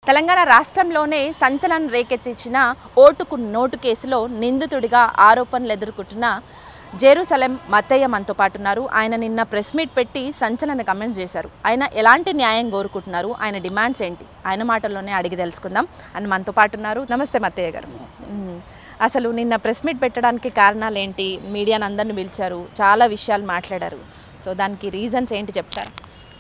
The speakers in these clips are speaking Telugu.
తెలంగాణ రాష్ట్రంలోనే సంచలనం రేకెత్తించిన ఓటుకు నోటు కేసులో నిందితుడిగా ఆరోపణలు ఎదుర్కొంటున్న జెరూసలేం మత్తయ్య మనతో పాటు ఉన్నారు ఆయన నిన్న ప్రెస్ మీట్ పెట్టి సంచలన కమెంట్స్ చేశారు ఆయన ఎలాంటి న్యాయం కోరుకుంటున్నారు ఆయన డిమాండ్స్ ఏంటి ఆయన మాటల్లోనే అడిగి తెలుసుకుందాం ఆయన మనతో పాటు ఉన్నారు నమస్తే మత్తయ్య గారు మ్మ్. అసలు నిన్న ప్రెస్ మీట్ పెట్టడానికి కారణాలు ఏంటి మీడియాని అందరిని పిలిచారు చాలా విషయాలు మాట్లాడారు సో దానికి రీజన్స్ ఏంటి చెప్తారా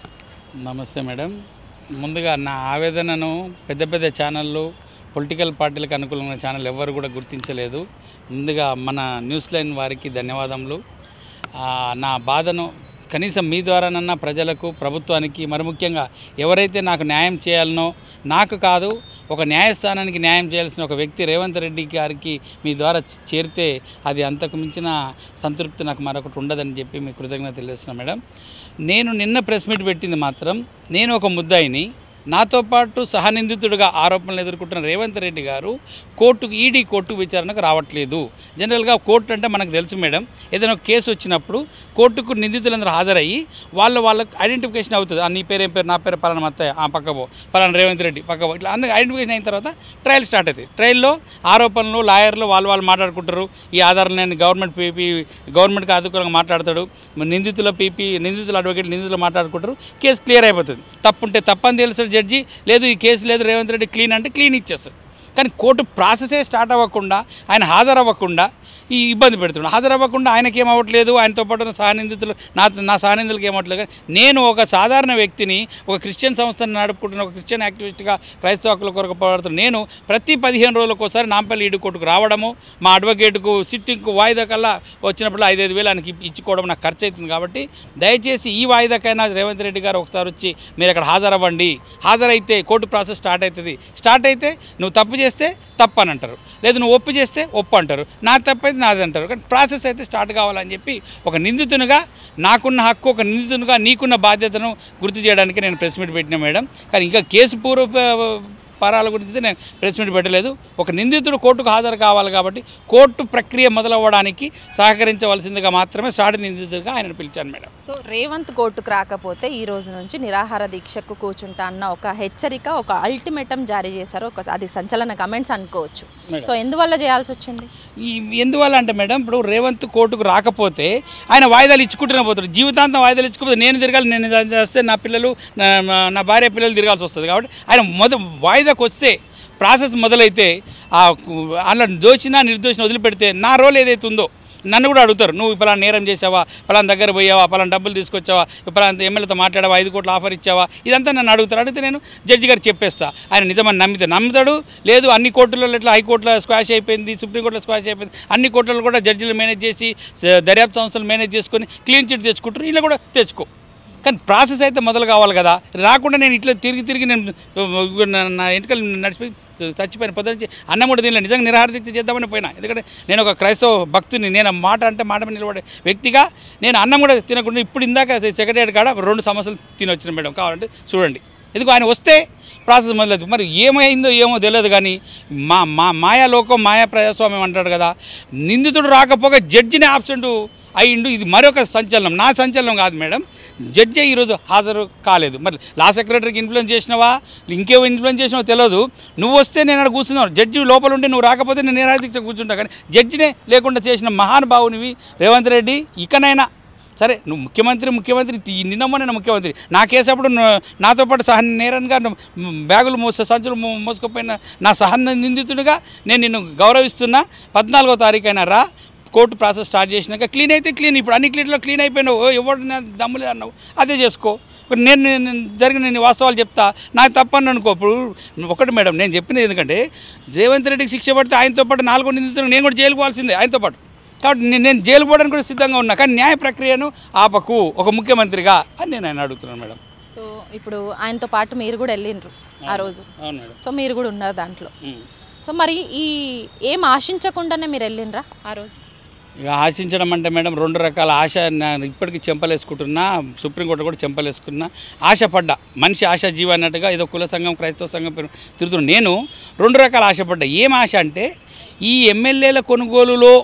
నమస్తే మేడం ముందుగా నా ఆవేదనను పెద్ద పెద్ద ఛానళ్ళు పొలిటికల్ పార్టీలకు అనుకూలమైన ఛానల్ ఎవరు కూడా గుర్తించలేదు ముందుగా మన న్యూస్ లైన్ వారికి ధన్యవాదములు ఆ, నా బాధను కనీసం మీ ద్వారానన్నా ప్రజలకు ప్రభుత్వానికి మరి ముఖ్యంగా ఎవరైతే నాకు న్యాయం చేయాలనో నాకు కాదు ఒక న్యాయస్థానానికి న్యాయం చేయాల్సిన ఒక వ్యక్తి రేవంత్ రెడ్డి గారికి మీ ద్వారా చేరితే అది అంతకు మించిన సంతృప్తి నాకు మరొకటి ఉండదని చెప్పి మీ కృతజ్ఞత తెలియజేస్తున్నాను మేడం నేను నిన్న ప్రెస్ మీట్ పెట్టింది మాత్రం నేను ఒక ముద్దాయిని నాతో పాటు సహనిందితుడిగా ఆరోపణలు ఎదుర్కొంటున్న రేవంత్ రెడ్డి గారు కోర్టుకు ఈడీ కోర్టు విచారణకు రావట్లేదు జనరల్గా కోర్టు అంటే మనకు తెలుసు మేడం ఏదైనా ఒక కేసు వచ్చినప్పుడు కోర్టుకు నిందితులందరూ హాజరయ్యి వాళ్ళు వాళ్ళకి ఐడెంటిఫికేషన్ అవుతుంది ఆ నీ పేరు ఏం పేరు నా పేరు పలానా మత్తయ్య ఆ పక్కపో పలానా రేవంత్ రెడ్డి పక్కపో ఇట్లా అన్ని ఐడెంటిఫికేషన్ అయిన తర్వాత ట్రయల్ స్టార్ట్ అవుతుంది ట్రయల్లో ఆరోపణలు లాయర్లు వాళ్ళు వాళ్ళు మాట్లాడుకుంటారు ఈ ఆధారం నేను గవర్నమెంట్ పీపీ గవర్నమెంట్కి అనుకూలంగా మాట్లాడతాడు మరి నిందితుల పీపీ నిందితుల అడ్వకేట్ నిందితులు మాట్లాడుకుంటారు కేసు క్లియర్ అయిపోతుంది తప్పుంటే తప్పని తెలిసిన జడ్జి లేదు ఈ కేసు లేదు రేవంత్ రెడ్డి క్లీన్ అంటే క్లీన్ ఇచ్చేస్తారు కానీ కోర్టు ప్రాసెసే స్టార్ట్ అవ్వకుండా ఆయన హాజరవ్వకుండా ఈ ఇబ్బంది పెడుతున్నాడు హాజరవ్వకుండా ఆయనకి ఏం అవ్వట్లేదు ఆయనతో పాటు ఉన్న సహనిందితులు నా నా సహనిందులకు ఏమవట్లేదు కానీ నేను ఒక సాధారణ వ్యక్తిని ఒక క్రిస్టియన్ సంస్థను నడుపుకుంటున్న ఒక క్రిస్టియన్ యాక్టివిస్ట్గా క్రైస్తవ హక్కుల కొరకు పోరాడుతున్న నేను ప్రతి పదిహేను రోజులకు ఒకసారి నాంపల్లి ఈడు కోర్టుకు రావడము మా అడ్వకేట్కు సిట్టింగ్కు వాయిదా కల్లా వచ్చినప్పుడు ఐదైదు వేలు ఆయనకి ఇచ్చుకోవడం నాకు ఖర్చు అవుతుంది కాబట్టి దయచేసి ఈ వాయిదాకైనా రేవంత్ రెడ్డి గారు ఒకసారి వచ్చి మీరు అక్కడ హాజరవ్వండి హాజరైతే కోర్టు ప్రాసెస్ స్టార్ట్ అవుతుంది స్టార్ట్ అయితే నువ్వు తప్పు చేస్తే తప్పు అని అంటారు లేదు నువ్వు ఒప్పు చేస్తే ఒప్పు అంటారు నా తప్పు అయితే నాది అంటారు కానీ ప్రాసెస్ అయితే స్టార్ట్ కావాలని చెప్పి ఒక నిందితునిగా నాకున్న హక్కు ఒక నిందితునిగా నీకున్న బాధ్యతను గుర్తు చేయడానికి నేను ప్రెస్ మీట్ పెట్టిన మేడం కానీ ఇంకా కేసు పూర్వ పరాల గురించి నేను ప్రెస్ మీట్ పెట్టలేదు ఒక నిందితుడు కోర్టుకు హాజరు కావాలి కాబట్టి కోర్టు ప్రక్రియ మొదలవ్వడానికి సహకరించవలసిందిగా మాత్రమే సాటి నిందితుడిగా ఆయనను పిలిచాను మేడం సో రేవంత్ కోర్టుకు రాకపోతే ఈ రోజు నుంచి నిరాహార దీక్షకు కూర్చుంటా అన్న ఒక హెచ్చరిక ఒక అల్టిమేటం జారీ చేశారు ఒక అది సంచలన కమెంట్స్ అనుకోవచ్చు సో ఎందువల్ల చేయాల్సి వచ్చింది ఈ ఎందువల్ల అంటే మేడం ఇప్పుడు రేవంత్ కోర్టుకు రాకపోతే ఆయన వాయిదాలు ఇచ్చుకుంటూనే పోతాడు జీవితాంతం వాయిదాలు ఇచ్చుకోకపోతే నేను తిరగాలి నేను ఇది చేస్తే నా పిల్లలు నా నా భార్య పిల్లలు తిరగాల్సి వస్తుంది కాబట్టి ఆయన మొద వాయిదాకు వస్తే ప్రాసెస్ మొదలైతే ఆ అలా దోచినా నిర్దోషిన వదిలిపెడితే నా రోల్ ఏదైతే ఉందో నన్ను కూడా అడుగుతారు నువ్వు పలానా నేరం చేసావా పలానా దగ్గర పోయావా పలానా డబ్బులు తీసుకొచ్చావా పలానా ఎమ్మెల్యేతో మాట్లాడావా ఐదు కోట్ల ఆఫర్ ఇచ్చావా ఇదంతా నన్ను అడుగుతారు అడిగితే నేను జడ్జి గారు చెప్పేస్తా ఆయన నిజమని నమ్మితే నమ్ముతాడు లేదు అన్ని కోర్టులలో ఇట్లా హైకోర్టులో స్క్వాష్ అయిపోయింది సుప్రీంకోర్టులో స్క్వాష్ అయిపోయింది అన్ని కోర్టులు కూడా జడ్జిలు మేనేజ్ చేసి స- దర్యాప్తు సంస్థలు మేనేజ్ చేసుకొని క్లీన్ చిట్ తెచ్చుకుంటారు వీళ్ళు కూడా తెచ్చుకో కానీ ప్రాసెస్ అయితే మొదలు కావాలి కదా రాకుండా నేను ఇట్లా తిరిగి తిరిగి నేను నా- నా ఎంటికలు నడిచిపోయి చచ్చిపోయిన పొద్దు నుంచి అన్నం కూడా తినలేదు నిజంగా నిరాహార దీక్ష చేద్దామని పోయినా ఎందుకంటే నేను ఒక క్రైస్తవ భక్తుని నేను మాట అంటే మాట మీద నిలబడే వ్యక్తిగా నేను అన్నం కూడా తినకుండా ఇప్పుడు ఇందాక సెక్రటరీ కాడ రెండు సమస్యలు తినొచ్చిన మేడం కావాలంటే చూడండి ఎందుకు ఆయన వస్తే ప్రాసెస్ మొదలదు మరి ఏమైందో ఏమో తెలియదు కానీ మా మా మాయా లోకం మాయా ప్రజాస్వామ్యం అంటాడు కదా నిందితుడు రాకపోగా జడ్జిని ఆబ్సెంట్ అయ్యిండు ఇది మరొక సంచలనం నా సంచలనం కాదు మేడం జడ్జి ఈరోజు హాజరు కాలేదు మరి లా సెక్రటరీకి ఇన్ఫ్లుయెన్స్ చేసినావా ఇంకేమో ఇన్ఫ్లుయెన్స్ చేసినావో తెలియదు నువ్వు వస్తే నేను అక్కడ కూర్చున్నావు జడ్జి లోపల ఉండి నువ్వు రాకపోతే నేను నిరాదీక్ష కూర్చుంటా కానీ జడ్జినే లేకుండా చేసిన మహానుభావునివి రేవంత్ రెడ్డి ఇకనైనా సరే నువ్వు ముఖ్యమంత్రి ముఖ్యమంత్రి ఈ నిన్న మొన్న ముఖ్యమంత్రి నా కేసు అప్పుడు ను- నాతో పాటు సహ నేరన్గా నువ్వు బ్యాగులు మోస సంచులు మో- మోసుకుపోయిన నా సహ నిందితుడిగా నేను నిన్ను గౌరవిస్తున్నా పద్నాలుగో తారీఖు అయినా రా కోర్టు ప్రాసెస్ స్టార్ట్ చేసినాక క్లీన్ అయితే క్లీన్ ఇప్పుడు అన్ని క్లీన్లో క్లీన్ అయిపోయినావు ఓ, ఎవడు నా దమ్ములే అన్నావు అదే చేసుకో ఇప్పుడు నేను నేను జరిగిన నేను వాస్తవాలు చెప్తా నాకు తప్పని అనుకో ఇప్పుడు ఒకటి మేడం నేను చెప్పినది ఎందుకంటే రేవంత్ రెడ్డికి శిక్ష పడితే ఆయనతో పాటు నాలుగో నిందితులు నేను కూడా జైలుకు పోవాల్సిందే ఆయనతో పాటు కాబట్టి నేను నేను జైలు పోవడానికి కూడా సిద్ధంగా ఉన్నా కానీ న్యాయ ప్రక్రియను ఆపకు ఒక ముఖ్యమంత్రిగా అని నేను ఆయన అడుగుతున్నాను మేడం సో ఇప్పుడు ఆయనతో పాటు మీరు కూడా వెళ్ళిండ్రు ఆ రోజు అవును మేడం సో మీరు కూడా ఉన్నారు దాంట్లో ఉమ్. సో మరి ఈ ఏం ఆశించకుండానే మీరు వెళ్ళిండ్రా ఆ రోజు ఇక ఆశించడం అంటే మేడం రెండు రకాల ఆశ నేను ఇప్పటికీ చెంపలేసుకుంటున్నా సుప్రీంకోర్టు కూడా చెంపలేసుకున్నా ఆశపడ్డా మనిషి ఆశ జీవ అన్నట్టుగా ఏదో కుల సంఘం క్రైస్తవ సంఘం పేరు తిరుగుతున్నా నేను రెండు రకాల ఆశపడ్డా ఏం ఆశ అంటే ఈ ఎమ్మెల్యేల కొనుగోలులో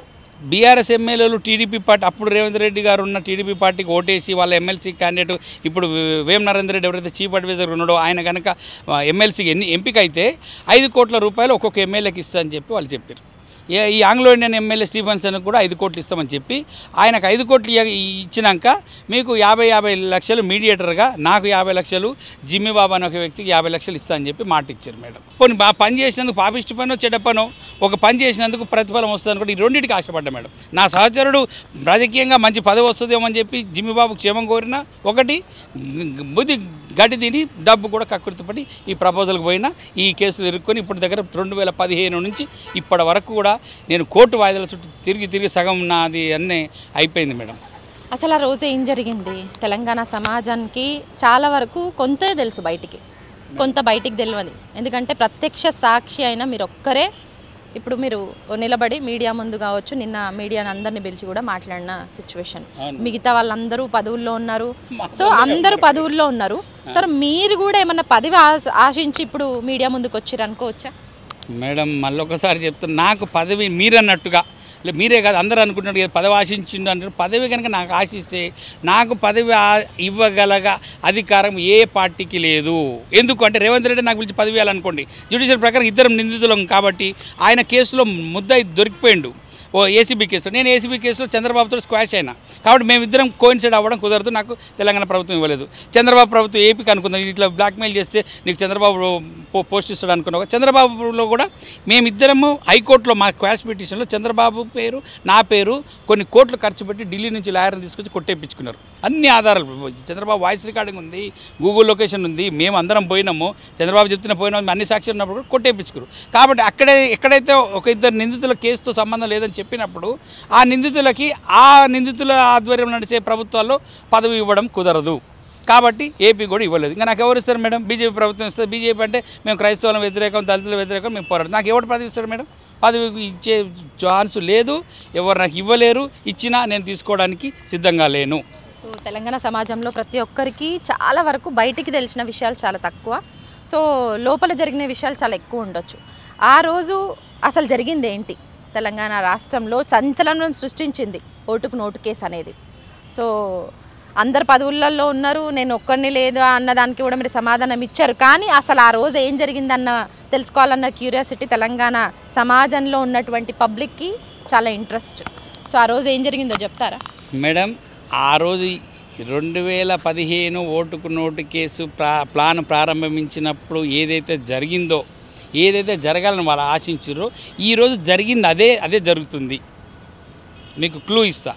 బీఆర్ఎస్ ఎమ్మెల్యేలు టీడీపీ పార్టీ అప్పుడు రేవంత్ రెడ్డి గారు ఉన్న టీడీపీ పార్టీకి ఓటేసి వాళ్ళ ఎమ్మెల్సీ క్యాండిడేట్ ఇప్పుడు వేం నరేంద్ర రెడ్డి ఎవరైతే చీఫ్ అడ్వైజర్ ఉన్నాడో ఆయన కనుక ఎమ్మెల్సీకి ఎన్ని ఎంపిక అయితే ఐదు కోట్ల రూపాయలు ఒక్కొక్క ఎమ్మెల్యేకి ఇస్తా అని చెప్పి వాళ్ళు చెప్పారు ఏ- ఈ ఆంగ్లో ఇండియన్ ఎమ్మెల్యే స్టీఫెన్సన్ కూడా ఐదు కోట్లు ఇస్తామని చెప్పి ఆయనకు ఐదు కోట్లు ఇయ్య- ఇచ్చినాక మీకు యాభై యాభై లక్షలు మీడియేటర్గా నాకు యాభై లక్షలు జిమ్మి బాబా అనే ఒక వ్యక్తికి యాభై లక్షలు ఇస్తా అని చెప్పి మాట ఇచ్చారు మేడం పోనీ బా పని చేసినందుకు పాపిష్టి పనో చెడ్డ పనో ఒక పని చేసినందుకు ప్రతిఫలం వస్తుంది అనుకుంటే ఈ రెండింటికి ఆశపడ్డా మేడం నా సహచరుడు రాజకీయంగా మంచి పదవి వస్తుందేమో అని చెప్పి జిమ్మి బాబు క్షేమం కోరినా ఒకటి గ- బుద్ధి గడ్డి తిని డబ్బు కూడా కక్కుర్తిపడి ఈ ప్రపోజల్కి పోయినా ఈ కేసులు ఇరుక్కొని ఇప్పుడు దగ్గర రెండు వేల పదిహేను నుంచి ఇప్పటి వరకు కూడా నేను కోర్టు వాయిదాల చుట్టూ తిరిగి తిరిగి సగం నాది అన్నీ అయిపోయింది మేడం అసలు ఆ రోజు ఏం జరిగింది తెలంగాణ సమాజానికి చాలా వరకు కొంతే తెలుసు బయటికి కొంత బయటికి తెలియదు ఎందుకంటే ప్రత్యక్ష సాక్షి అయిన మీరు ఒక్కరే ఇప్పుడు మీరు నిలబడి మీడియా ముందు కావచ్చు నిన్న మీడియాని అందరిని పిలిచి కూడా మాట్లాడిన సిచ్యువేషన్ అవును. మిగతా వాళ్ళందరూ పదవుల్లో ఉన్నారు సో అందరూ పదవుల్లో ఉన్నారు సరే మీరు కూడా ఏమన్నా పదవి ఆశ- ఆశించి ఇప్పుడు మీడియా ముందుకు వచ్చారు అనుకోవచ్చా మేడం మళ్ళీ ఒకసారి చెప్తున్నా నాకు పదవి మీరన్నట్టుగా లే- మీరే కాదు అందరూ అనుకుంటున్నారు కదా పదవి ఆశించిండు అంటారు పదవి కనుక నాకు ఆశిస్తే నాకు పదవి ఆ- ఇవ్వగలగ అధికారం ఏ పార్టీకి లేదు ఎందుకు అంటే రేవంత్ రెడ్డి నాకు పిలిచి పదవి ఇవ్వాలనుకోండి జ్యుడిషియల్ ప్రకారం ఇద్దరం నిందితులం కాబట్టి ఆయన కేసులో ముద్దాయి దొరికిపోయిండు ఓ ఏసీబీ కేసులో నేను ఏసీబీ కేసులో చంద్రబాబుతో స్క్వాష్ అయినా కాబట్టి మేమిద్దరం కోయిన్సైడ్ అవ్వడం కుదరదు నాకు తెలంగాణ ప్రభుత్వం ఇవ్వలేదు చంద్రబాబు ప్రభుత్వం ఏపీకి అనుకుందాం ఇట్లా బ్లాక్మెయిల్ చేస్తే నీకు చంద్రబాబు పో- పోస్ట్ ఇస్తాడు అనుకున్నావు చంద్రబాబులో కూడా మేమిద్దరము హైకోర్టులో మా క్వాష్ పిటిషన్లో చంద్రబాబు పేరు నా పేరు కొన్ని కోట్లు ఖర్చు పెట్టి ఢిల్లీ నుంచి లాయర్ని తీసుకొచ్చి కొట్టేపించుకున్నారు అన్ని ఆధారాలు చంద్రబాబు వాయిస్ రికార్డింగ్ ఉంది గూగుల్ లొకేషన్ ఉంది మేము అందరం పోయినాము చంద్రబాబు చెప్తున్న పోయినాము అన్ని సాక్షులు ఉన్నప్పుడు కూడా కొట్టేపించుకున్నారు కాబట్టి అక్కడే ఎక్కడైతే ఒక ఇద్దరు నిందితుల కేసుతో సంబంధం లేదని చెప్పినప్పుడు ఆ నిందితులకి ఆ నిందితుల ఆధ్వర్యంలో నడిచే ప్రభుత్వాల్లో పదవి ఇవ్వడం కుదరదు కాబట్టి ఏపీ కూడా ఇవ్వలేదు ఇంకా నాకు ఎవరు ఇస్తారు మేడం బీజేపీ ప్రభుత్వం ఇస్తారు బీజేపీ అంటే మేము క్రైస్తవుల వ్యతిరేకం దళితుల వ్యతిరేకం మేము పోరాడు నాకు ఎవరు పదవి ఇస్తారు మేడం పదవి ఇచ్చే ఛాన్స్ లేదు ఎవరు నాకు ఇవ్వలేరు ఇచ్చినా నేను తీసుకోవడానికి సిద్ధంగా లేను సో తెలంగాణ సమాజంలో ప్రతి ఒక్కరికి చాలా వరకు బయటికి తెలిసిన విషయాలు చాలా తక్కువ సో లోపల జరిగిన విషయాలు చాలా ఎక్కువ ఉండొచ్చు ఆ రోజు అసలు జరిగింది ఏంటి తెలంగాణ రాష్ట్రంలో సంచలనం సృష్టించింది ఓటుకు నోటు కేసు అనేది సో అందరు పదవులలో ఉన్నారు నేను ఒక్కడిని లేదు అన్నదానికి కూడా మీరు సమాధానం ఇచ్చారు కానీ అసలు ఆ రోజు ఏం జరిగిందన్న తెలుసుకోవాలన్న క్యూరియాసిటీ తెలంగాణ సమాజంలో ఉన్నటువంటి పబ్లిక్కి చాలా ఇంట్రెస్ట్ సో ఆ రోజు ఏం జరిగిందో చెప్తారా మేడం ఆ రోజు రెండు వేల పదిహేను ఓటుకు నోటు కేసు ప్రా ప్లాన్ ప్రారంభించినప్పుడు ఏదైతే జరిగిందో ఏదైతే జరగాలని వాళ్ళు ఆశించారో ఈరోజు జరిగింది అదే అదే జరుగుతుంది మీకు క్లూ ఇస్తా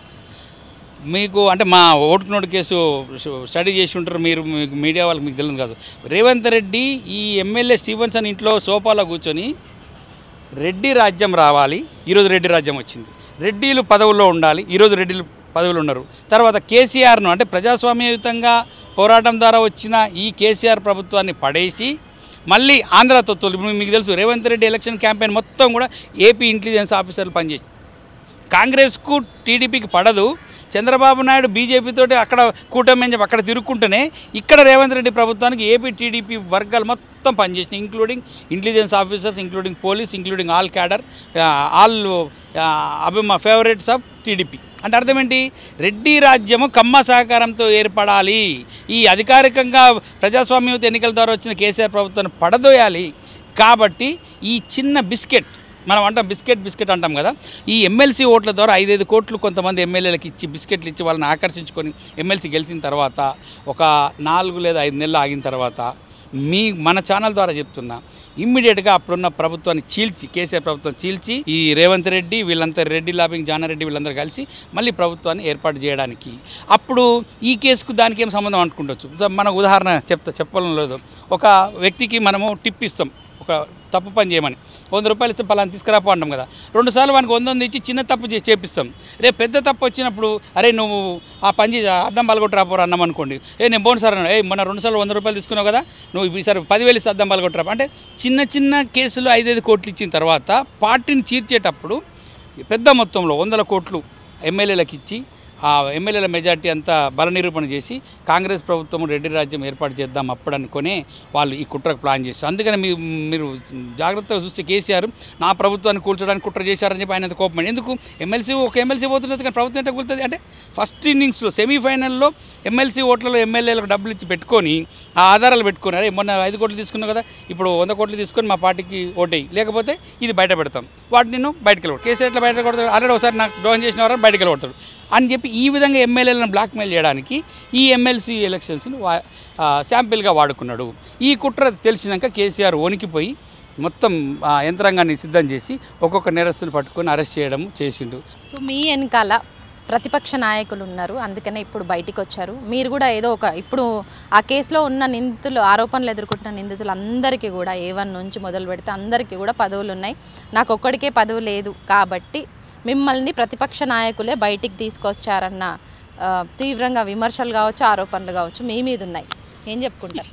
మీకు అంటే మా ఓటుకు నోటు కేసు స్టడీ చేసి ఉంటారు మీరు మీకు మీడియా వాళ్ళకి మీకు తెలియదు కాదు రేవంత్ రెడ్డి ఈ ఎమ్మెల్యే స్టీవెన్సన్ ఇంట్లో సోఫాలో కూర్చొని రెడ్డి రాజ్యం రావాలి ఈరోజు రెడ్డి రాజ్యం వచ్చింది రెడ్డిలు పదవుల్లో ఉండాలి ఈరోజు రెడ్డిలు పదవులు ఉన్నారు తర్వాత కేసీఆర్ను అంటే ప్రజాస్వామ్యయుతంగా పోరాటం ద్వారా వచ్చిన ఈ కేసీఆర్ ప్రభుత్వాన్ని పడేసి మళ్ళీ ఆంధ్ర తొత్తులు ఇప్పుడు మీకు తెలుసు రేవంత్ రెడ్డి ఎలక్షన్ క్యాంపెయిన్ మొత్తం కూడా ఏపీ ఇంటెలిజెన్స్ ఆఫీసర్లు పనిచేసి కాంగ్రెస్కు టీడీపీకి పడదు చంద్రబాబు నాయుడు బీజేపీతోటి అక్కడ కూటమి అని చెప్పి అక్కడ తిరుక్కుంటూనే ఇక్కడ రేవంత్ రెడ్డి ప్రభుత్వానికి ఏపీ టీడీపీ వర్గాలు మొత్తం పనిచేసినాయి including intelligence officers including police including all cadre all అవి మా ఫేవరెట్స్ ఆఫ్ టీడీపీ అంటే అర్థం ఏంటి రెడ్డి రాజ్యము కమ్మ సహకారంతో ఏర్పడాలి ఈ అధికారికంగా ప్రజాస్వామ్యత ఎన్నికల ద్వారా వచ్చిన కేసీఆర్ ప్రభుత్వాన్ని పడదోయాలి కాబట్టి ఈ చిన్న బిస్కెట్ మనం అంటాం బిస్కెట్ బిస్కెట్ అంటాం కదా ఈ ఎమ్మెల్సీ ఓట్ల ద్వారా ఐదైదు కోట్లు కొంతమంది ఎమ్మెల్యేలకు ఇచ్చి బిస్కెట్లు ఇచ్చి వాళ్ళని ఆకర్షించుకొని ఎమ్మెల్సీ గెలిచిన తర్వాత ఒక నాలుగు లేదా ఐదు నెలలు ఆగిన తర్వాత మీ మన ఛానల్ ద్వారా చెప్తున్నా ఇమ్మీడియట్గా అప్పుడున్న ప్రభుత్వాన్ని చీల్చి కేసీఆర్ ప్రభుత్వం చీల్చి ఈ రేవంత్ రెడ్డి వీళ్ళంతా రెడ్డి లాబింగ్ జానారెడ్డి వీళ్ళందరూ కలిసి మళ్ళీ ప్రభుత్వాన్ని ఏర్పాటు చేయడానికి అప్పుడు ఈ కేసుకు దానికి ఏం సంబంధం అనుకుంటవచ్చు మన ఉదాహరణ చెప్తా చెప్పడం లేదు ఒక వ్యక్తికి మనము టిప్ ఇస్తాం ఒక తప్పు పని చేయమని వంద రూపాయలు ఇస్తే పలానా తీసుకురాపో అంటాం కదా రెండుసార్లు వానికి వంద వంద ఇచ్చి చిన్న తప్పు చేసి చేపిస్తాం రేపు పెద్ద తప్పు వచ్చినప్పుడు అరే నువ్వు ఆ పని చేసి అద్దం పలగొట్టి రాపోరా అన్నాం అనుకోండి ఏ నేను బోను సార్ ఏ మొన్న రెండు సార్లు వంద రూపాయలు తీసుకున్నావు కదా నువ్వు ఈసారి పదివేలు ఇస్తే అద్దం పలగొట్టి రాపో అంటే చిన్న చిన్న కేసులు ఐదైదు కోట్లు ఇచ్చిన తర్వాత పార్టీని చీర్చేటప్పుడు పెద్ద మొత్తంలో వందల కోట్లు ఎమ్మెల్యేలకు ఇచ్చి ఆ ఎమ్మెల్యేల మెజార్టీ అంతా బల నిరూపణ చేసి కాంగ్రెస్ ప్రభుత్వం రెడ్డి రాజ్యం ఏర్పాటు చేద్దాం అప్పుడు అనుకునే వాళ్ళు ఈ కుట్రకు ప్లాన్ చేస్తారు అందుకని మీ మీరు జాగ్రత్తగా చూస్తే కేసీఆర్ నా ప్రభుత్వాన్ని కూల్చడానికి కుట్ర చేశారని చెప్పి ఆయన కోపం ఎందుకు ఎమ్మెల్సీ ఒక ఎమ్మెల్సీ పోతున్నది కానీ ప్రభుత్వం ఎట్లా కూలుతుంది అంటే ఫస్ట్ ఇన్నింగ్స్లో సెమీఫైనల్లో ఎమ్మెల్సీ ఓట్లలో ఎమ్మెల్యేలకు డబ్బులు ఇచ్చి పెట్టుకొని ఆ ఆధారాలు పెట్టుకొని అరే మొన్న ఐదు కోట్లు తీసుకున్నావు కదా ఇప్పుడు వంద కోట్లు తీసుకొని మా పార్టీకి ఓటేయి లేకపోతే ఇది బయట పెడతాం వాటిని నేను బయటకు వెళ్ళి కేసీఆర్ ఎట్లా బయట కొడతాడు ఆల్రెడీ ఒకసారి నాకు డ్రోన్ చేసిన వారు బయటకు వెళ్ళి అని చెప్పి ఈ విధంగా ఎమ్మెల్యేలను బ్లాక్మెయిల్ చేయడానికి ఈ ఎమ్మెల్సీ ఎలక్షన్స్ని వా ఆ, శాంపిల్గా వాడుకున్నాడు ఈ కుట్ర తెలిసినాక కేసీఆర్ వణికిపోయి మొత్తం ఆ యంత్రాంగాన్ని సిద్ధం చేసి ఒక్కొక్క నేరస్తుని పట్టుకొని అరెస్ట్ చేయడం చేసిండు సో మీ వెనకాల ప్రతిపక్ష నాయకులు ఉన్నారు అందుకనే ఇప్పుడు బయటికి వచ్చారు మీరు కూడా ఏదో ఒక ఇప్పుడు ఆ కేసులో ఉన్న నిందితులు ఆరోపణలు ఎదుర్కొంటున్న నిందితులు అందరికీ కూడా ఏ వన్ నుంచి మొదలు పెడితే అందరికీ కూడా పదవులు ఉన్నాయి నాకు ఒక్కడికే పదవి లేదు కాబట్టి మిమ్మల్ని ప్రతిపక్ష నాయకులే బయటికి తీసుకొచ్చారన్న ఆ, తీవ్రంగా విమర్శలు కావచ్చు ఆరోపణలు కావచ్చు మీ మీద ఉన్నాయి ఏం చెప్పుకుంటారు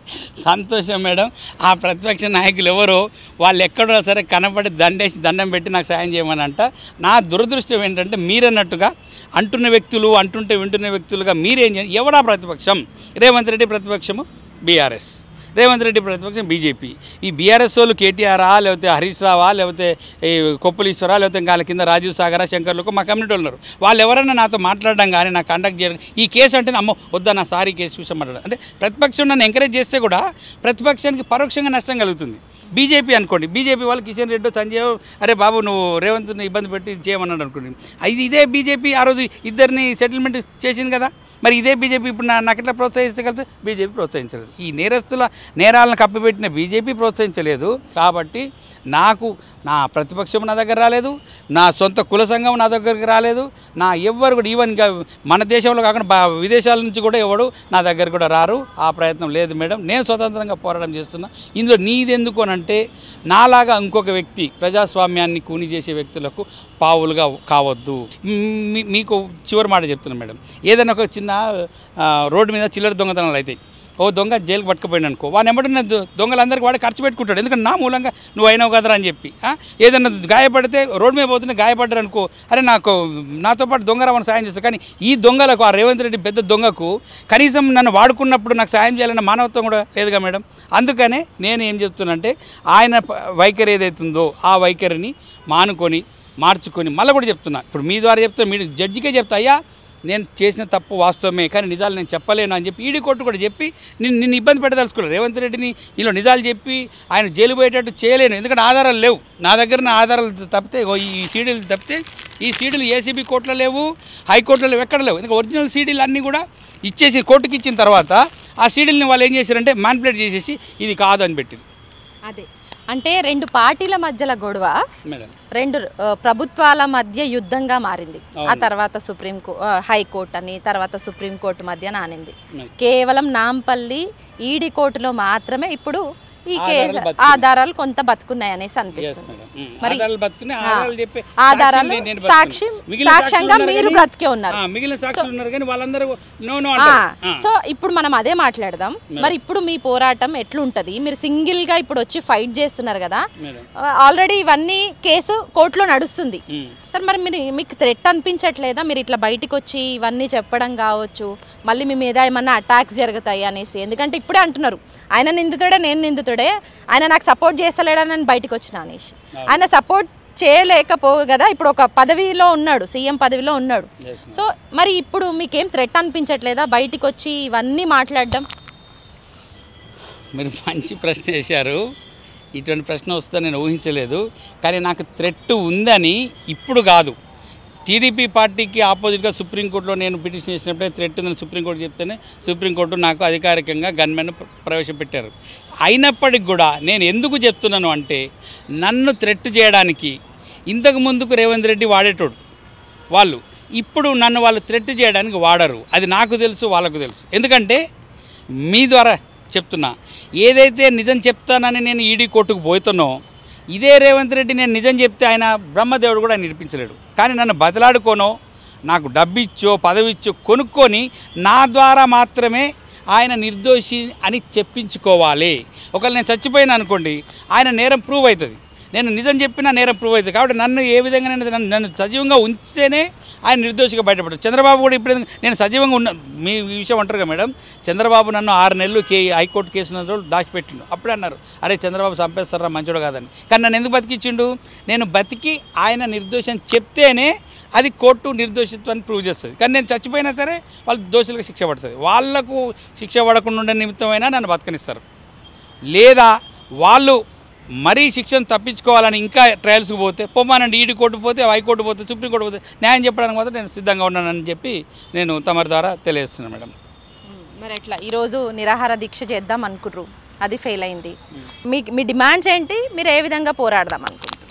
సంతోషం మేడం ఆ ప్రతిపక్ష నాయకులు ఎవరో వాళ్ళు ఎక్కడో సరే కనపడి దండేసి దండం పెట్టి నాకు సాయం చేయమని అంట నా దురదృష్టం ఏంటంటే మీరన్నట్టుగా అంటున్న వ్యక్తులు అంటుంటే వింటున్న వ్యక్తులుగా మీరేం చేయండి ఎవరా ప్రతిపక్షం రేవంత్ రెడ్డి ప్రతిపక్షము బీఆర్ఎస్ రేవంత్ రెడ్డి ప్రతిపక్షం బీజేపీ ఈ బీఆర్ఎస్ వాళ్ళు కేటీఆరా లేకపోతే హరీష్ రావా లేకపోతే ఈ కొప్పులీశ్వరా లేకపోతే ఇంకా వాళ్ళ కింద రాజీవ్ సాగరా శంకర్లకు మా కమ్యూనిటీ వాళ్ళు ఉన్నారు వాళ్ళు ఎవరైనా నాతో మాట్లాడడం కానీ నాకు కండక్ట్ చేయడం ఈ కేసు అంటే అమ్మో వద్దా నా సారీ కేసు విషయం మాట్లాడడం అంటే ప్రతిపక్షం నన్ను ఎంకరేజ్ చేస్తే కూడా ప్రతిపక్షానికి పరోక్షంగా నష్టం కలుగుతుంది బీజేపీ అనుకోండి బీజేపీ వాళ్ళు కిషన్ రెడ్డి సంజయ్ అరే బాబు నువ్వు రేవంత్ని ఇబ్బంది పెట్టి చేయమన్నాడు అనుకోండి ఇది ఇదే బీజేపీ ఆ రోజు ఇద్దరిని సెటిల్మెంట్ చేసింది కదా మరి ఇదే బీజేపీ ఇప్పుడు నా నాకు ఎట్లా ప్రోత్సహించగలిగితే బీజేపీ ప్రోత్సహించలేదు ఈ నేరస్తుల నేరాలను కప్పిపెట్టిన బీజేపీ ప్రోత్సహించలేదు కాబట్టి నాకు నా ప్రతిపక్షం నా దగ్గర రాలేదు నా సొంత కుల సంఘం నా దగ్గరికి రాలేదు నా ఎవ్వరు కూడా ఈవెన్ ఇంకా మన దేశంలో కాకుండా బా విదేశాల నుంచి కూడా ఎవడు నా దగ్గర కూడా రారు ఆ ప్రయత్నం లేదు మేడం నేను స్వతంత్రంగా పోరాటం చేస్తున్నా ఇందులో నీది ఎందుకు అని అంటే నాలాగా ఇంకొక వ్యక్తి ప్రజాస్వామ్యాన్ని కూని చేసే వ్యక్తులకు పావులుగా కావద్దు మీ- మీకు చివరి మాట చెప్తున్నాను మేడం ఏదైనా ఒక చిన్న ఆ, రోడ్డు మీద చిల్లర దొంగతనాలు అవుతాయి ఓ దొంగ జైలుకి పట్టుకుపోయాడు అనుకో వాడు ఎమ్మడిన దొంగలందరికీ వాడు ఖర్చు పెట్టుకుంటాడు ఎందుకంటే నా మూలంగా నువ్వు అయినావు కదరా అని చెప్పి ఆ? ఏదైనా గాయపడితే రోడ్డు మీద పోతుంటే గాయపడ్డారు అనుకో అరే నాకు నాతో పాటు దొంగ రావని సాయం చేస్తాను కానీ ఈ దొంగలకు ఆ రేవంత్ రెడ్డి పెద్ద దొంగకు కనీసం నన్ను వాడుకున్నప్పుడు నాకు సాయం చేయాలన్న మానవత్వం కూడా లేదుగా మేడం అందుకనే నేను ఏం చెప్తున్నానంటే ఆయన ప- వైఖరి ఏదైతుందో ఆ వైఖరిని మానుకొని మార్చుకొని మళ్ళీ కూడా చెప్తున్నా ఇప్పుడు మీ ద్వారా చెప్తే మీరు జడ్జికే చెప్తా అయ్యా నేను చేసిన తప్పు వాస్తవమే కానీ నిజాలు నేను చెప్పలేను అని చెప్పి ఈడీ కోర్టు కూడా చెప్పి నిన్ను నిన్ను ఇబ్బంది పెట్టదలుచుకోలేదు రేవంత్ రెడ్డిని ఇలా నిజాలు చెప్పి ఆయన జైలు పోయేటట్టు చేయలేను ఎందుకంటే ఆధారాలు లేవు నా దగ్గర నా ఆధారాలు తప్పితే ఇగో ఈ సీడీలు తప్పితే ఈ సీడీలు ఏసీబీ కోర్టులో లేవు హైకోర్టులో లేవు ఎక్కడ లేవు ఎందుకంటే ఒరిజినల్ సీడీలు అన్నీ కూడా ఇచ్చేసి కోర్టుకి ఇచ్చిన తర్వాత ఆ సీడీలని వాళ్ళు ఏం చేశారంటే మ్యాన్పులేట్ చేసేసి ఇది కాదు అని పెట్టింది అదే అంటే రెండు పార్టీల మధ్యల గొడవ మేడం రెండు ఆ, ప్రభుత్వాల మధ్య యుద్ధంగా మారింది ఆ తర్వాత సుప్రీం కో- ఆ, హైకోర్టు అని తర్వాత సుప్రీం కోర్టు మధ్య నానింది Hmm. కేవలం నాంపల్లి ఈడీ కోర్టులో మాత్రమే ఇప్పుడు ఈ ఆధారాలు కేసు బతుకున్నాయి. ఆధారాలు కొంత బతుకున్నాయి అనేసి Yes, అనిపిస్తుంది madam. ఉమ్. మరి- ఆధారాలు బతుకుని ఆ, ఆధారాలు చెప్పే ఆధారాలు సాక్షులు నేను బతుకున్నా. సాక్షి మిగిలిన సాక్ష్యంగా సాక్షులు మీరు ఉన్నారు బ్రతికే ఉన్నారు ఆ, మిగిలిన సాక్షులు ఉన్నారు కానీ వాళ్ళందరూ నో నో ఆ, అంటారు ఆ. సో ఇప్పుడు మనం అదే మాట్లాడదాం మరి ఇప్పుడు మీ పోరాటం ఎట్లుంటది మీరు సింగిల్ గా ఇప్పుడు వచ్చి ఫైట్ చేస్తున్నారు కదా మేడం ఆల్రెడీ ఇవన్నీ కేసు కోర్టులో నడుస్తుంది ఉమ్. సార్ మరి మీరు మీకు థ్రెట్ అనిపించట్లేదా మీరు ఇట్లా బయటికి వచ్చి ఇవన్నీ చెప్పడం కావచ్చు మళ్ళీ మీ మీద ఏమన్నా అటాక్స్ జరుగుతాయి అనేసి ఎందుకంటే ఇప్పుడే అంటున్నారు ఆయన నిందితుడే నేను నిందితుడే ఆయన నాకు సపోర్ట్ చేస్తలేడని నేను బయటికి వచ్చిన అనేసి ఆయన సపోర్ట్ చేయలేకపో కదా ఇప్పుడు ఒక పదవిలో ఉన్నాడు సీఎం పదవిలో ఉన్నాడు Yes, సో మరి ఇప్పుడు మీకేం థ్రెట్ అనిపించట్లేదా బయటికి వచ్చి ఇవన్నీ మాట్లాడడం మీరు మంచి ప్రశ్న వేశారు ఇటువంటి ప్రశ్న వస్తుందని నేను ఊహించలేదు కానీ నాకు థ్రెట్ ఉందని ఇప్పుడు కాదు టీడీపీ పార్టీకి ఆపోజిట్గా సుప్రీంకోర్టులో నేను పిటిషన్ చేసినప్పుడే థ్రెట్ ఉందని సుప్రీంకోర్టు చెప్తేనే సుప్రీంకోర్టు నాకు అధికారికంగా గన్మెన్ ప్ర- ప్రవేశపెట్టారు అయినప్పటికి కూడా నేను ఎందుకు చెప్తున్నాను అంటే నన్ను థ్రెట్ చేయడానికి ఇంతకు ముందుకు రేవంత్ రెడ్డి వాడేటోడు వాళ్ళు ఇప్పుడు నన్ను వాళ్ళు థ్రెట్ చేయడానికి వాడరు అది నాకు తెలుసు వాళ్ళకు తెలుసు ఎందుకంటే మీ ద్వారా చెప్తున్నా ఏదైతే నిజం చెప్తానని నేను ఈడీ కోర్టుకు పోతున్నానో ఇదే రేవంత్ రెడ్డి నేను నిజం చెప్తే ఆయన బ్రహ్మదేవుడు కూడా నిడిపించలేడు కానీ నన్ను బతలాడుకోనో నాకు డబ్బిచ్చో పదవిచ్చో కొనుక్కొని నా ద్వారా మాత్రమే ఆయన నిర్దోషి అని చెప్పించుకోవాలి ఒకవేళ నేను చచ్చిపోయినా అనుకోండి ఆయన నేరం ప్రూవ్ అవుతుంది నేను నిజం చెప్పినా నేరం ప్రూవ్ అవుతుంది కాబట్టి నన్ను ఏ విధంగా నన్ను నన్ను సజీవంగా ఉంచితేనే ఆయన నిర్దోషిగా బయటపడ్డారు చంద్రబాబు కూడా ఇప్పుడు ఎందుకు- నేను సజీవంగా ఉన్న మీ ఈ విషయం అంటారు కదా మేడం చంద్రబాబు నన్ను ఆరు నెలలు కే హైకోర్టు కేసు ఉన్న రోజులు దాచిపెట్టిండు అప్పుడే అన్నారు అరే చంద్రబాబు చంపేస్తారా మంచోడు కాదని కానీ నన్ను ఎందుకు బతికిచ్చిండు నేను బతికి ఆయన నిర్దోషం చెప్తేనే అది కోర్టు నిర్దోషిత్వాన్ని ప్రూవ్ చేస్తుంది కానీ నేను చచ్చిపోయినా సరే వాళ్ళు దోషులకు శిక్ష పడుతుంది వాళ్లకు శిక్ష పడకుండా ఉండే నిమిత్తమైనా నన్ను బతకనిస్తారు లేదా వాళ్ళు మరీ శిక్షను తప్పించుకోవాలని ఇంకా ట్రయల్స్కి పోతే పొమ్మానండి ఈడీ కోర్టు పోతే హైకోర్టు పోతే సుప్రీంకోర్టు పోతే న్యాయం చెప్పడానికి మాత్రం నేను సిద్ధంగా ఉన్నానని చెప్పి నేను తమరి ద్వారా తెలియజేస్తున్నాను మేడం మరి ఎట్లా ఈరోజు నిరాహార దీక్ష చేద్దాం అనుకుంటారు అది ఫెయిల్ అయింది మీ మీ డిమాండ్స్ ఏంటి మీరు ఏ విధంగా పోరాడదాం అనుకుంటారు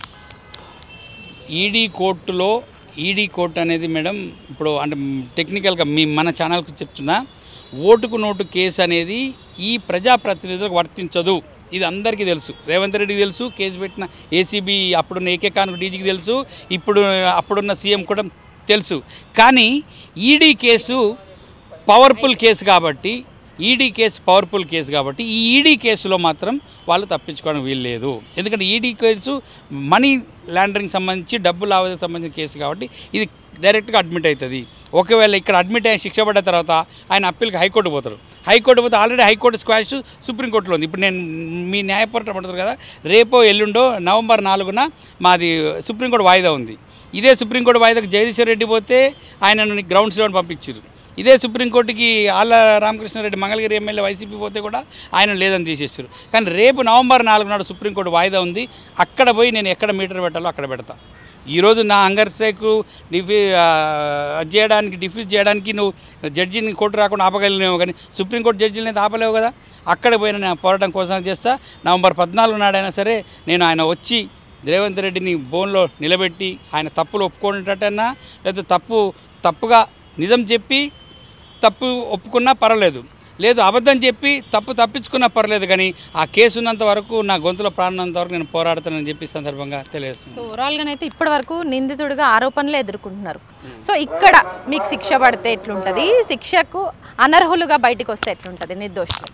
ఈడీ కోర్టులో ఈడీ కోర్టు అనేది మేడం ఇప్పుడు అంటే టెక్నికల్గా మీ మన ఛానల్కి చెప్తున్నా ఓటుకు నోటు కేసు అనేది ఈ ప్రజాప్రతినిధులకు వర్తించదు ఇది అందరికీ తెలుసు రేవంత్ రెడ్డికి తెలుసు కేసు పెట్టిన ఏసీబీ అప్పుడున్న ఏకే కాను డీజీకి తెలుసు ఇప్పుడు అప్పుడున్న సీఎం కూడా తెలుసు కానీ ఈడీ కేసు పవర్ఫుల్ కేసు కాబట్టి ఈడీ కేసు పవర్ఫుల్ కేసు కాబట్టి ఈ ఈడీ కేసులో మాత్రం వాళ్ళు తప్పించుకోవడం వీలు లేదు ఎందుకంటే ఈడీ కేసు మనీ లాండరింగ్ సంబంధించి డబ్బు లావాదేవీకి సంబంధించిన కేసు కాబట్టి ఇది డైరెక్ట్గా అడ్మిట్ అవుతుంది ఒకవేళ ఇక్కడ అడ్మిట్ అయ్యి శిక్ష పడ్డ తర్వాత ఆయన అప్పీల్కి హైకోర్టు పోతారు హైకోర్టు పోతే ఆల్రెడీ హైకోర్టు స్క్వాష్ సుప్రీంకోర్టులో ఉంది ఇప్పుడు నేను మీ న్యాయపోరాటం పడుతుంది కదా రేపో ఎల్లుండో నవంబర్ నాలుగున మాది సుప్రీంకోర్టు వాయిదా ఉంది ఇదే సుప్రీంకోర్టు వాయిదాకు జగదీశ్వర్ రెడ్డి పోతే ఆయనను గ్రౌండ్స్లో పంపించారు ఇదే సుప్రీంకోర్టుకి ఆళ్ళ రామకృష్ణారెడ్డి మంగళగిరి ఎమ్మెల్యే వైసీపీ పోతే కూడా ఆయన లేదని తీసేసారు కానీ రేపు నవంబర్ నాలుగు నాడు సుప్రీంకోర్టు వాయిదా ఉంది అక్కడ పోయి నేను ఎక్కడ మీటర్ పెట్టాలో అక్కడ పెడతా ఈరోజు నా హంగర్ స్ట్రైక్ డిఫీ ఆ, అది చేయడానికి డిఫ్యూజ్ చేయడానికి నువ్వు జడ్జిని కోర్టు రాకుండా ఆపగలిగినావు కానీ సుప్రీంకోర్టు జడ్జిని అయితే ఆపలేవు కదా అక్కడ పోయిన నేను పోరాటం కోసం చేస్తా నవంబర్ పద్నాలుగు నాడైనా సరే నేను ఆయన వచ్చి రేవంత్ రెడ్డిని బోన్లో నిలబెట్టి ఆయన తప్పులు ఒప్పుకునేటట్టన్నా లేదా తప్పు తప్పుగా నిజం చెప్పి తప్పు ఒప్పుకున్నా పర్వాలేదు లేదు అబద్ధం చెప్పి తప్పు తప్పించుకున్నా పర్లేదు కానీ ఆ కేసు ఉన్నంత వరకు నా గొంతులో ప్రాణం వరకు నేను పోరాడతానని చెప్పి ఈ సందర్భంగా తెలియజేస్తున్నాను సో ఓవరాల్గా అయితే ఇప్పటి వరకు నిందితుడిగా ఆరోపణలు ఎదుర్కొంటున్నారు సో ఇక్కడ మీకు శిక్ష పడితే ఎట్లుంటుంది శిక్షకు అనర్హులుగా బయటికి వస్తే ఎట్లుంటుంది నిర్దోషులు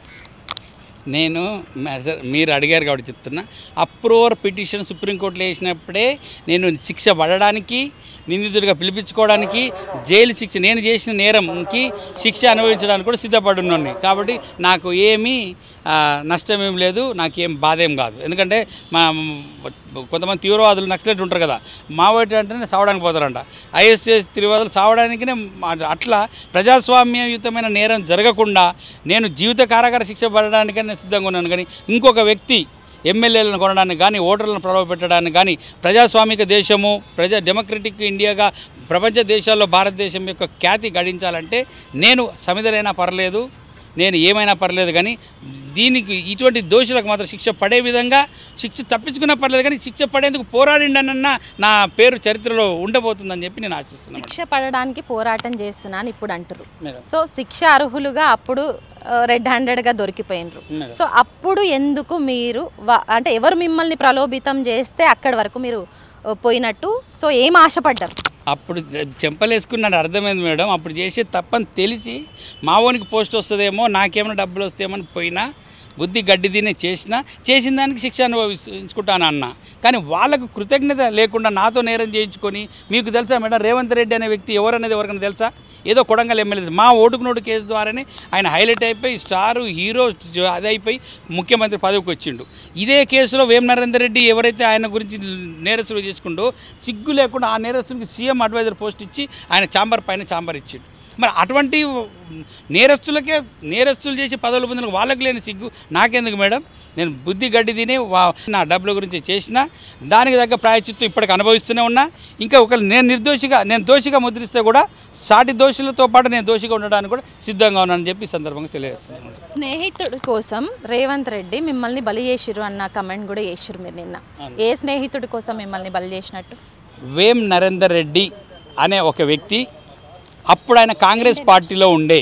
నేను మెజర్ మీరు అడిగారు కాబట్టి చెప్తున్నా అప్రూవర్ పిటిషన్ సుప్రీంకోర్టులో వేసినప్పుడే నేను శిక్ష పడడానికి నిందితుడిగా పిలిపించుకోవడానికి జైలు శిక్ష నేను చేసిన నేరంకి శిక్ష అనుభవించడానికి కూడా సిద్ధపడి ఉన్నాను కాబట్టి నాకు ఏమీ ఆ, నష్టం ఏం లేదు నాకేం బాధ ఏం కాదు ఎందుకంటే మా కొంతమంది తీవ్రవాదులు నక్సలెట్ ఉంటారు కదా మావోయిట్ అంటేనే సావడానికి పోతారంట ఐఎస్ఎస్ తీవ్రవాదులు సావడానికినే మా- అట్లా ప్రజాస్వామ్యయుతమైన నేరం జరగకుండా నేను జీవిత కారాగార శిక్ష పడడానికనే సిద్ధంగా ఉన్నాను కానీ ఇంకొక వ్యక్తి ఎమ్మెల్యేలను కొనడానికి కానీ ఓటర్లను ప్రలోభ పెట్టడానికి కానీ ప్రజాస్వామిక దేశము ప్రజా డెమోక్రటిక్ ఇండియాగా ప్రపంచ దేశాల్లో భారతదేశం యొక్క ఖ్యాతి గడించాలంటే నేను సమిధనైనా పర్లేదు నేను ఏమైనా పర్లేదు కానీ దీనికి ఇటువంటి దోషులకు మాత్రం శిక్ష పడే విధంగా శిక్ష తప్పించుకున్నా పర్లేదు కానీ శిక్ష పడేందుకు పోరాడిండనన్నా నా పేరు చరిత్రలో ఉండబోతుందని చెప్పి నేను ఆశిస్తున్నాను శిక్ష పడడానికి పోరాటం చేస్తున్నాను ఇప్పుడు అంటారు మేడం. సో శిక్ష అర్హులుగా అప్పుడు రెడ్ హ్యాండెడ్గా దొరికిపోయినరు మేడం. సో అప్పుడు ఎందుకు మీరు వా- అంటే ఎవరు మిమ్మల్ని ప్రలోభితం చేస్తే అక్కడి వరకు మీరు ఆ, పోయినట్టు సో ఏం ఆశపడ్డారు అప్పుడు చెంపలేసుకున్నాడు అర్థమైంది మేడం అప్పుడు చేసే తప్పని తెలిసి మావోనికి పోస్ట్ వస్తుందేమో నాకేమైనా డబ్బులు వస్తాయేమో అని పోయినా బుద్ధి గడ్డి తినే చేసినా చేసిన దానికి శిక్ష అనుభవించుకుంటాను అన్న కానీ వాళ్ళకు కృతజ్ఞత లేకుండా నాతో నేరం చేయించుకొని మీకు తెలుసా మేడం రేవంత్ రెడ్డి అనే వ్యక్తి ఎవరనేది ఎవరికైనా తెలుసా ఏదో కొడంగల్ ఎమ్మెల్యే మా ఓటుకు నోటు కేసు ద్వారానే ఆయన హైలైట్ అయిపోయి స్టారు హీరో అది అయిపోయి ముఖ్యమంత్రి పదవికి వచ్చిండు ఇదే కేసులో వేం నరేందర్ రెడ్డి ఎవరైతే ఆయన గురించి నేరస్తులు చేసుకుంటూ సిగ్గు లేకుండా ఆ నేరస్తునికి సీఎం అడ్వైజర్ పోస్ట్ ఇచ్చి ఆయన చాంబర్ పైన చాంబర్ ఇచ్చిండు మరి అటువంటి నేరస్తులకే నేరస్తులు చేసి పదవులు పొందిన వాళ్ళకి లేని సిగ్గు నాకెందుకు మేడం నేను బుద్ధి గడ్డి తిని వా- నా డబ్బుల గురించి చేసిన దానికి తగ్గ ప్రాయచిత్తం ఇప్పటికి అనుభవిస్తూనే ఉన్నా ఇంకా ఒక నేను నిర్దోషిగా నేను దోషిగా ముద్రిస్తే కూడా సాటి దోషులతో పాటు నేను దోషిగా ఉండడానికి కూడా సిద్ధంగా ఉన్నానని చెప్పి ఈ సందర్భంగా తెలియజేస్తున్నాను స్నేహితుడి కోసం రేవంత్ రెడ్డి మిమ్మల్ని బలి చేసిరు అన్న కమెంట్ కూడా చేసిరు మీరు నిన్న ఏ స్నేహితుడి కోసం మిమ్మల్ని బలి చేసినట్టు వేం నరేందర్ రెడ్డి అనే ఒక వ్యక్తి అప్పుడు ఆయన కాంగ్రెస్ పార్టీలో ఉండే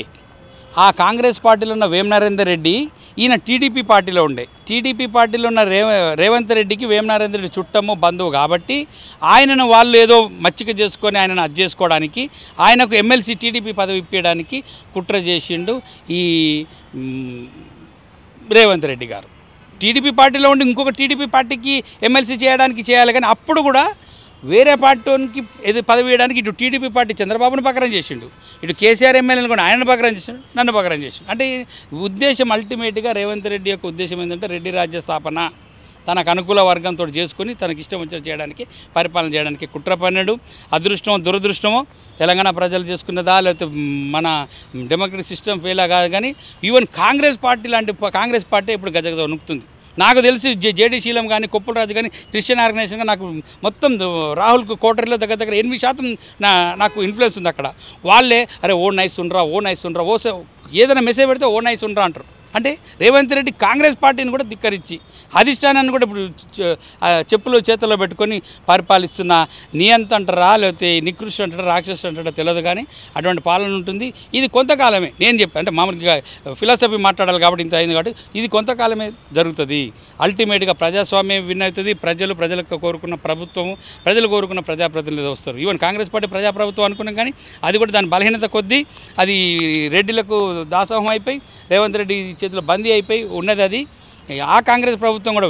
ఆ కాంగ్రెస్ పార్టీలో ఉన్న వేం నరేందర్ రెడ్డి ఈయన టీడీపీ పార్టీలో ఉండే టీడీపీ పార్టీలో ఉన్న రేవ రేవంత్ రెడ్డికి వేం నరేందర్ రెడ్డి చుట్టము బంధువు కాబట్టి ఆయనను వాళ్ళు ఏదో మచ్చిక చేసుకొని ఆయనను అది చేసుకోవడానికి ఆయనకు ఎమ్మెల్సీ టీడీపీ పదవి ఇప్పించడానికి కుట్ర చేసిండు ఈ మ్, రేవంత్ రెడ్డి గారు టీడీపీ పార్టీలో ఉండి ఇంకొక టీడీపీ పార్టీకి ఎమ్మెల్సీ చేయడానికి చేయాలి కానీ అప్పుడు కూడా వేరే పార్టీకి ఇది పదవి ఇవ్వడానికి ఇటు టీడీపీ పార్టీ చంద్రబాబును పకరం చేసిండు ఇటు కేసీఆర్ ఎమ్మెల్యేని కూడా ఆయన పకరం చేసిండు నన్ను పకరం చేసిండు అంటే ఈ ఉద్దేశం అల్టిమేట్గా రేవంత్ రెడ్డి యొక్క ఉద్దేశం ఏంటంటే రెడ్డి రాజ్య స్థాపన తనకు అనుకూల వర్గంతో చేసుకొని తనకి ఇష్టం వచ్చినట్టు చేయడానికి పరిపాలన చేయడానికి కుట్ర పన్నెడు అదృష్టమో దురదృష్టమో తెలంగాణ ప్రజలు చేసుకున్నదా లేకపోతే మన డెమోక్రటిక్ సిస్టమ్ ఫెయిల్ కాదు కానీ ఈవెన్ కాంగ్రెస్ పార్టీ లాంటి ప- కాంగ్రెస్ పార్టీ ఇప్పుడు గజగజ వణుకుతుంది నాకు తెలిసి జే జేడీ శీలం కానీ కొప్పుల రాజు కానీ క్రిస్టియన్ ఆర్గనైజేషన్ కానీ నాకు మొత్తం ద- రాహుల్కు కోటరీలో దగ్గర దగ్గర ఎనిమిది శాతం నా నాకు ఇన్ఫ్లుయెన్స్ ఉంది అక్కడ వాళ్ళే అరే ఓ నైస్ ఉండరా ఓ నైస్ ఉండరా ఓ స- ఏదైనా మెసేజ్ పెడితే ఓ నైస్ ఉండరా అంటారు అంటే రేవంత్ రెడ్డి కాంగ్రెస్ పార్టీని కూడా ధిక్కరించి అధిష్టానాన్ని కూడా ఇప్పుడు చ- ఆ చెప్పులు చేతుల్లో పెట్టుకొని పరిపాలిస్తున్న నియంత అంటారా లేకపోతే నికృష్టి అంటారా రాక్షసు అంటారా తెలియదు కానీ అటువంటి పాలన ఉంటుంది ఇది కొంతకాలమే నేను చెప్పాను అంటే మామూలుగా ఫిలాసఫీ మాట్లాడాలి కాబట్టి ఇంత అయింది కాబట్టి ఇది కొంతకాలమే జరుగుతుంది అల్టిమేట్గా ప్రజాస్వామ్యం విన్ అవుతుంది ప్రజలు ప్రజలకు కోరుకున్న ప్రభుత్వము ప్రజలు కోరుకున్న ప్రజాప్రతినిధులు వస్తారు ఈవెన్ కాంగ్రెస్ పార్టీ ప్రజాప్రభుత్వం అనుకున్నాం కానీ అది కూడా దాని బలహీనత కొద్దీ అది రెడ్డిలకు దాసోహం అయిపోయి రేవంత్ రెడ్డి చేతిలో బందీ అయిపోయి ఉన్నది అది ఆ కాంగ్రెస్ ప్రభుత్వం కూడా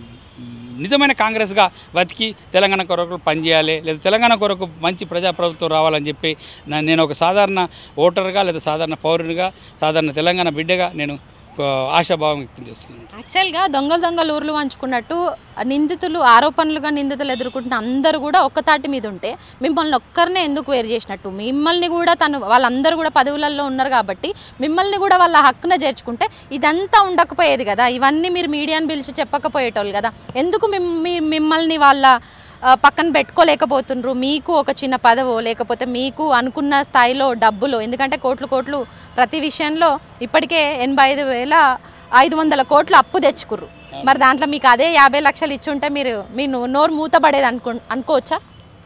నిజమైన కాంగ్రెస్గా బతికి తెలంగాణ కొరకు పనిచేయాలి లేదా తెలంగాణ కొరకు మంచి ప్రజాప్రభుత్వం రావాలని చెప్పి నా- నేను ఒక సాధారణ ఓటర్గా లేదా సాధారణ పౌరునిగా సాధారణ తెలంగాణ బిడ్డగా నేను ఆ, ఆశాభావం వ్యక్తం చేస్తున్నాను యాక్చువల్గా దొంగలు దొంగలు ఊర్లు వంచుకున్నట్టు నిందితులు ఆరోపణలుగా నిందితులు ఎదుర్కొంటున్న అందరూ కూడా ఒక్క తాటి మీద ఉంటే మిమ్మల్ని ఒక్కరినే ఎందుకు వేరు చేసినట్టు మిమ్మల్ని కూడా తను వాళ్ళందరూ కూడా పదవులలో ఉన్నారు కాబట్టి మిమ్మల్ని కూడా వాళ్ళ హక్కున చేర్చుకుంటే ఇదంతా ఉండకపోయేది కదా ఇవన్నీ మీరు మీడియాని పిలిచి చెప్పకపోయేటోళ్ళు కదా ఎందుకు మిమ్- మీ- మిమ్మల్ని వాళ్ళ ఆ, పక్కన పెట్టుకోలేకపోతుండ్రు మీకు ఒక చిన్న పదవో లేకపోతే మీకు అనుకున్న స్థాయిలో డబ్బులు ఎందుకంటే కోట్లు కోట్లు ప్రతి విషయంలో ఇప్పటికే ఎనభై ఐదు వేల ఐదు వందల కోట్లు అప్పు తెచ్చుకుర్రు మరి దాంట్లో మీకు అదే యాభై లక్షలు ఇచ్చుంటే మీరు మీ నో- నోరు మూతపడేది అనుకో అనుకోవచ్చా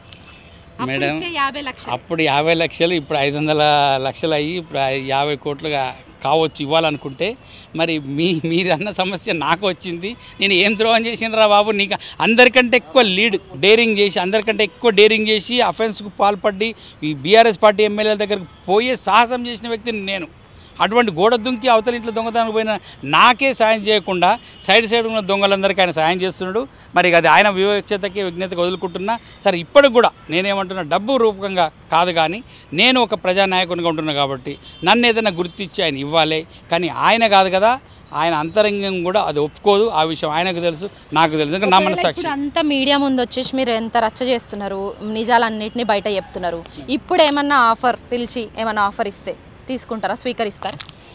అప్పుడు మేడం, ఇచ్చే యాభై లక్షలు అప్పుడు యాభై లక్షలు ఇప్పుడు ఐదు వందల లక్షలు అయ్యి ఇప్పుడు ఐ- యాభై కోట్లుగా కావచ్చు ఇవ్వాలనుకుంటే మరి మీ మీరు అన్న సమస్య నాకు వచ్చింది నేను ఏం ద్రోహం చేసినరా బాబు నీకు అందరికంటే ఎక్కువ లీడ్ డేరింగ్ చేసి అందరికంటే ఎక్కువ డేరింగ్ చేసి అఫెన్స్కు పాల్పడి ఈ బీఆర్ఎస్ పార్టీ ఎమ్మెల్యేల దగ్గరకు పోయే సాహసం చేసిన వ్యక్తిని నేను అటువంటి గోడ దుంకి అవతల ఇంట్లో దొంగతనానికి పోయిన నాకే సాయం చేయకుండా సైడ్ సైడ్ ఉన్న దొంగలందరికీ ఆయన సాయం చేస్తున్నాడు మరి అది ఆయన వివక్షతకి విజ్ఞతకి వదులుకుంటున్నా సరే ఇప్పటికి కూడా నేనేమంటున్నా డబ్బు రూపకంగా కాదు కానీ నేను ఒక ప్రజానాయకునిగా ఉంటున్నా కాబట్టి నన్ను ఏదైనా గుర్తించి ఆయన ఇవ్వాలి కానీ ఆయన కాదు కదా ఆయన అంతరంగం కూడా అది ఒప్పుకోదు ఆ విషయం ఆయనకు తెలుసు నాకు తెలుసు ఎందుకంటే నా ఒకవేళ మనసాక్షి ఇప్పుడు అంతా మీడియా ముందు వచ్చేసి మీరు ఎంత రచ్చ చేస్తున్నారు నిజాలన్నింటినీ బయట చెప్తున్నారు ఇప్పుడు ఏమన్నా ఆఫర్ పిలిచి ఏమన్నా ఆఫర్ ఇస్తే తీసుకుంటారా స్వీకరిస్తారా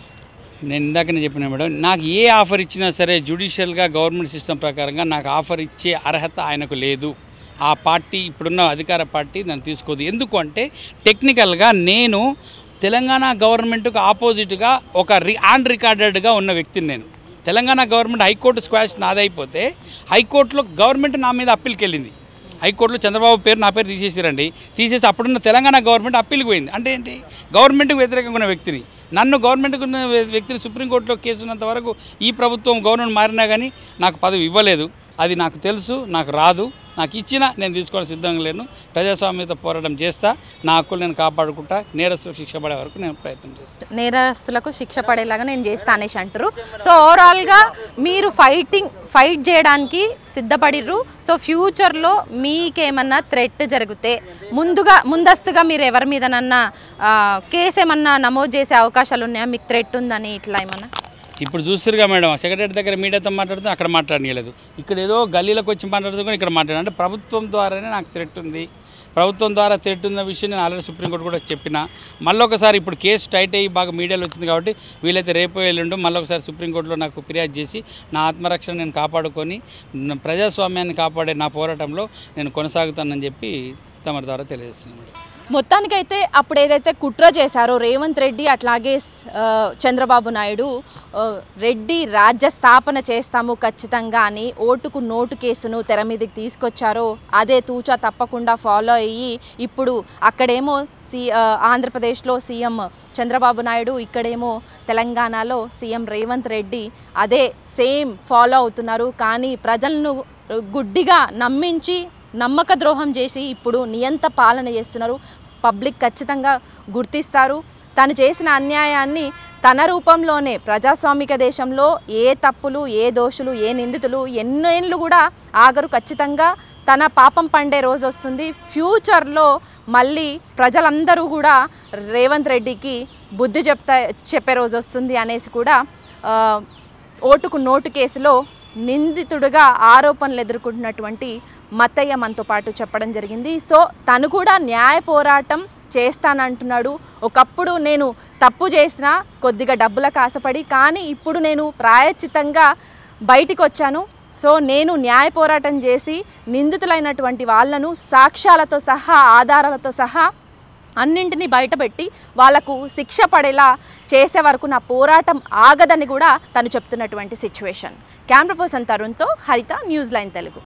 నేను ఇందాకనే చెప్పిన మేడం నాకు ఏ ఆఫర్ ఇచ్చినా సరే జ్యుడిషియల్గా గవర్నమెంట్ సిస్టమ్ ప్రకారంగా నాకు ఆఫర్ ఇచ్చే అర్హత ఆయనకు లేదు ఆ పార్టీ ఇప్పుడున్న అధికార పార్టీ నన్ను తీసుకోదు ఎందుకు అంటే టెక్నికల్గా నేను తెలంగాణ గవర్నమెంట్కు ఆపోజిట్గా ఒక రి ఆన్ రికార్డెడ్గా ఉన్న వ్యక్తిని నేను తెలంగాణ గవర్నమెంట్ హైకోర్టు స్క్వాష్ నాదైపోతే హైకోర్టులో గవర్నమెంట్ నా మీద అప్పీల్కి వెళ్ళింది హైకోర్టులో చంద్రబాబు పేరు నా పేరు తీసేసారండి తీసేసి అప్పుడున్న తెలంగాణ గవర్నమెంట్ అప్పీల్కి పోయింది అంటే ఏంటి గవర్నమెంట్కి వ్యతిరేకంగా ఉన్న వ్యక్తిని నన్ను గవర్నమెంట్కి ఉన్న వ్య- వ్యక్తిని సుప్రీంకోర్టులో కేసు ఉన్నంత వరకు ఈ ప్రభుత్వం గవర్నమెంట్ మారినా కానీ నాకు పదవి ఇవ్వలేదు అది నాకు తెలుసు నాకు రాదు నాకు ఇచ్చినా నేను తీసుకోవడం సిద్ధంగా లేను ప్రజాస్వామ్యత పోరాటం చేస్తా నా హక్కులు నేను కాపాడుకుంటా నేరస్తులకు శిక్ష పడే వరకు నేను ప్రయత్నం చేస్తాను నేరస్తులకు శిక్ష పడేలాగా నేను చేస్తా అనేసి అంటారు సో ఓవరాల్గా మీరు ఫైటింగ్ ఫైట్ చేయడానికి సిద్ధపడిర్రు సో ఫ్యూచర్లో మీకేమన్నా థ్రెట్ జరిగితే ముందుగా ముందస్తుగా మీరు ఎవరి మీదనన్నా ఆ, కేసు ఏమన్నా నమోదు చేసే అవకాశాలు ఉన్నాయా మీకు థ్రెట్ ఉందని ఇట్లా ఏమన్నా ఇప్పుడు చూస్తురుగా మేడం సెక్రటరీ దగ్గర మీడియాతో మాట్లాడుతూ అక్కడ మాట్లాడలేదు ఇక్కడ ఏదో గల్లీలకు వచ్చి మాట్లాడుతూ కూడా ఇక్కడ మాట్లాడాను అంటే ప్రభుత్వం ద్వారానే నాకు థ్రెట్ ఉంది ప్రభుత్వం ద్వారా థ్రెట్ ఉన్న విషయం నేను ఆల్రెడీ సుప్రీంకోర్టు కూడా చెప్పిన మళ్ళీ ఒకసారి ఇప్పుడు కేసు టైట్ అయ్యి బాగా మీడియాలో వచ్చింది కాబట్టి వీలైతే రేపు ఎల్లుండు మళ్ళీ ఒకసారి సుప్రీంకోర్టులో నాకు ఫిర్యాదు చేసి నా ఆత్మరక్షణ నేను కాపాడుకొని నా ప్రజాస్వామ్యాన్ని కాపాడే నా పోరాటంలో నేను కొనసాగుతానని చెప్పి తమ ద్వారా తెలియజేస్తున్నాను మేడం మొత్తానికైతే అప్పుడు ఏదైతే కుట్ర చేశారో రేవంత్ రెడ్డి అట్లాగే ఆ, చంద్రబాబు నాయుడు ఆ, రెడ్డి రాజ్య స్థాపన చేస్తాము ఖచ్చితంగా అని ఓటుకు నోటు కేసును తెర మీదకి తీసుకొచ్చారో అదే తూచా తప్పకుండా ఫాలో అయ్యి ఇప్పుడు అక్కడేమో సి ఆ, ఆంధ్రప్రదేశ్లో సీఎం చంద్రబాబు నాయుడు ఇక్కడేమో తెలంగాణలో సీఎం రేవంత్ రెడ్డి అదే సేమ్ ఫాలో అవుతున్నారు కానీ ప్రజలను గుడ్డిగా నమ్మించి నమ్మక ద్రోహం చేసి ఇప్పుడు నియంత పాలన చేస్తున్నారు పబ్లిక్ ఖచ్చితంగా గుర్తిస్తారు తను చేసిన అన్యాయాన్ని తన రూపంలోనే ప్రజాస్వామిక దేశంలో ఏ తప్పులు ఏ దోషులు ఏ నిందితులు ఎన్నేళ్ళు కూడా ఆగరు ఖచ్చితంగా తన పాపం పండే రోజు వస్తుంది ఫ్యూచర్లో మళ్ళీ ప్రజలందరూ కూడా రేవంత్ రెడ్డికి బుద్ధి చెప్తా చెప్పే రోజు వస్తుంది అనేసి కూడా ఆ, ఓటుకు నోటు కేసులో నిందితుడిగా ఆరోపణలు ఎదుర్కొంటున్నటువంటి మత్తయ్య మనతో పాటు చెప్పడం జరిగింది సో తను కూడా న్యాయ పోరాటం చేస్తానంటున్నాడు ఒకప్పుడు నేను తప్పు చేసిన కొద్దిగా డబ్బులకు ఆశపడి కానీ ఇప్పుడు నేను ప్రాయశ్చితంగా బయటికి వచ్చాను సో నేను న్యాయ పోరాటం చేసి నిందితులైనటువంటి వాళ్ళను సాక్ష్యాలతో సహా ఆధారాలతో సహా అన్నింటినీ బయటపెట్టి వాళ్లకు శిక్ష పడేలా చేసే వరకు నా పోరాటం ఆగదని కూడా తను చెప్తున్నటువంటి సిచ్యువేషన్ కెమెరా పర్సన్ తరుణ్తో హరిత న్యూస్ లైన్ తెలుగు